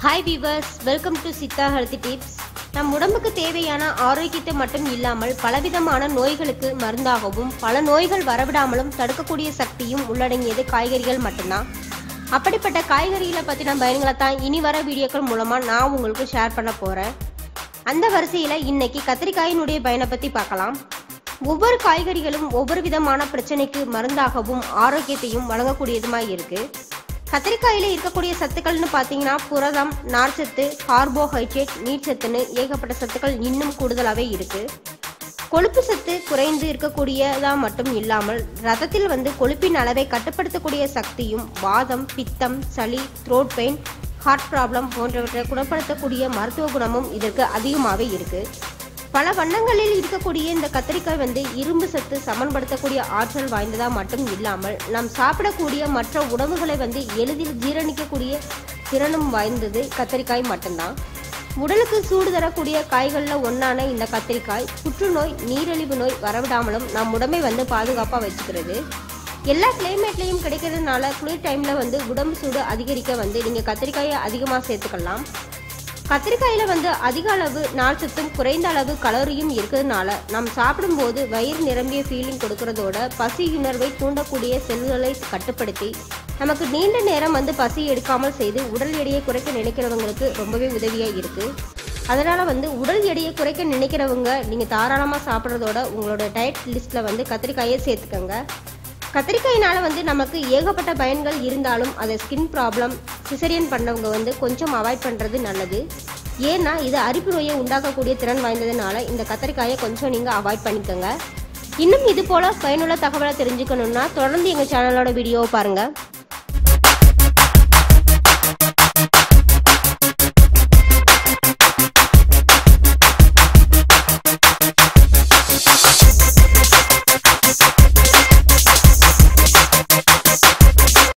hi viewers welcome to Siddha health tips நம் உடம்புக்கு தேவையான ஆரோக்கியத்தை மட்டும் இல்லாமல் பலவிதமான நோய்களுக்கு மருந்தாகவும் பல நோய்கள் வரவிடாமலும் தடுக்கக்கூடிய சக்தியும் உள்ளடங்கியது காய்கறிகள் மட்டும்தான் அப்படிப்பட்ட காய்கறிகளை பற்றின பயன்களை தான் இனி வர வீடியோக்கள் மூலமாக நான் உங்களுக்கு ஷேர் பண்ண போகிறேன் அந்த வரிசையில் இன்னைக்கு கத்திரிக்காயினுடைய பயனை பற்றி பார்க்கலாம் ஒவ்வொரு காய்கறிகளும் ஒவ்வொரு விதமான பிரச்சனைக்கு மருந்தாகவும் ஆரோக்கியத்தையும் வழங்கக்கூடியதுமாய் இருக்கு கத்திரிக்காயில இருக்கக்கூடிய சத்துக்கள்னு பார்த்தீங்கன்னா புரதம் நார்ச்சத்து கார்போஹைட்ரேட் நீர்ச்சத்துன்னு ஏகப்பட்ட சத்துக்கள் இன்னும் கூடுதலாகவே இருக்கு கொழுப்பு சத்து குறைந்து இருக்கக்கூடியதா மட்டும் இல்லாமல் ரத்தத்தில் வந்து கொழுப்பின் அளவை கட்டுப்படுத்தக்கூடிய சக்தியும் வாதம் பித்தம் சளி த்ரோட் பெயின் ஹார்ட் ப்ராப்ளம் போன்றவற்றை குணப்படுத்தக்கூடிய மருத்துவ குணமும் இதற்கு அதிகமாகவே இருக்கு பல வண்ணங்களில் இருக்கக்கூடிய இந்த கத்திரிக்காய் வந்து இரும்பு சத்து சமன்படுத்தக்கூடிய ஆற்றல் வாய்ந்ததா மட்டும் இல்லாமல் நாம் சாப்பிடக்கூடிய மற்ற உணவுகளை வந்து எளிதில் ஜீரணிக்கக்கூடிய திறனும் வாய்ந்தது கத்திரிக்காய் மட்டும்தான் உடலுக்கு சூடு தரக்கூடிய காய்களில் ஒன்றான இந்த கத்திரிக்காய் புற்றுநோய் நீரிழிவு நோய் வரவிடாமலும் நம் உடம்பை வந்து பாதுகாப்பாக வச்சுக்கிறது எல்லா கிளைமேட்லேயும் கிடைக்கிறதுனால குளிர் டைமில் வந்து உடம்பு சூடு அதிகரிக்க வந்து நீங்கள் கத்திரிக்காயை அதிகமாக சேர்த்துக்கலாம் கத்திரிக்காயில் வந்து அதிக அளவு நார்ச்சத்தும் குறைந்த அளவு கலோரியும் இருக்கிறதுனால நாம் சாப்பிடும்போது வயிறு நிரம்பிய ஃபீலிங் கொடுக்கறதோட பசியுணர்வை தூண்டக்கூடிய செல்களை கட்டுப்படுத்தி நமக்கு நீண்ட நேரம் வந்து பசி எடுக்காமல் செய்து உடல் எடையை குறைக்க நினைக்கிறவங்களுக்கு ரொம்பவே உதவியாக இருக்குது அதனால் வந்து உடல் எடையை குறைக்க நினைக்கிறவங்க நீங்கள் தாராளமாக சாப்பிட்றதோட உங்களோட டயட் லிஸ்ட்டில் வந்து கத்திரிக்காயை சேர்த்துக்கோங்க கத்திரிக்காயினால வந்து நமக்கு ஏகப்பட்ட பயன்கள் இருந்தாலும் அதை ஸ்கின் ப்ராப்ளம் சிசரியன் பண்ணவங்க வந்து கொஞ்சம் அவாய்ட் பண்ணுறது நல்லது ஏன்னா இது அரிப்பு நோயை உண்டாக்கக்கூடிய திறன் வாய்ந்ததுனால இந்த கத்திரிக்காயை கொஞ்சம் நீங்கள் அவாய்ட் பண்ணிக்கோங்க இன்னும் இது போல் பயனுள்ள தகவலை தெரிஞ்சுக்கணுன்னா தொடர்ந்து எங்கள் சேனலோட வீடியோவை பாருங்கள்